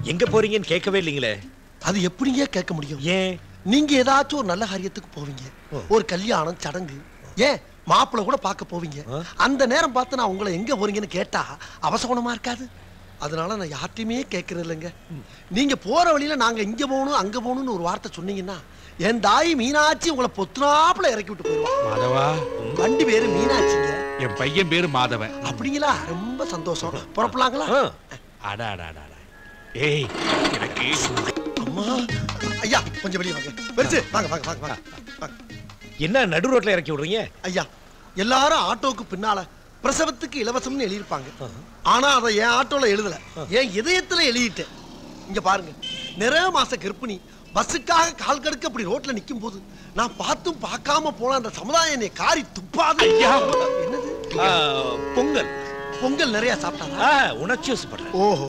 எங்க போறீங்கன்னு கேட்கவே இல்லீங்களே அது எப்படிங்க கேட்க முடியும் ஏன் நீங்க ஏதாச்சும் ஒரு நல்ல காரியத்துக்கு போவீங்க ஒரு கல்யாணம் சடங்கு ஏன் மாப்பிள்ளை கூட பார்க்க போவீங்க ஆ. அந்த நேரம் பார்த்து நான் உங்களை எங்க போறீங்கன்னு கேட்டா அவசகுணமா இருக்காது அதனால நான் யார்ட்டையுமே கேட்கறது இல்லைங்க நீங்க போற வழியில நாங்க இங்க போகணும் அங்க போகணும்னு ஒரு வார்த்தை சொன்னீங்கன்னா என் தாய் மீனாட்சி உங்களை பொத்துனாப்புல இறக்கி விட்டு போயிடுவா மாதவா வண்டி பேரு மீனாட்சிங்க என் பையன் பேரு மாதவன் அப்படிங்களா ரொம்ப சந்தோஷம் புறப்படலாங்களா ஆ. அடா அடா அடா, அடா. ஏய் எனக்கு அம்மா ஐயா கொஞ்சம் வெளியே வாங்க பெருசு வாங்க வாங்க வாங்க வாங்க வாங்க. என்ன நடு ரோட்ல இறக்கி விடுறீங்க ஐயா எல்லாரும் ஆட்டோவுக்கு பின்னால பிரசவத்துக்கு இலவசம்னு எழுதியிருப்பாங்க ஆனா அதை என் ஆட்டோல எழுதல என் இதயத்துல எழுதிட்டேன் இங்க பாருங்க நிறைய மாச கர்ப்பிணி பஸ்ஸுக்காக கால் கடுக்க அப்படி ரோட்ல நிக்கும் போது நான் பார்த்தும் பார்க்காம போன அந்த சமுதாயம் என்னை காரி துப்பாது ஐயா. என்னது ஆ, பொங்கல் பொங்கல் நிறைய சாப்பிட்டாரா ஆ, உணர்ச்சி வசப்படுறேன் ஓஹோ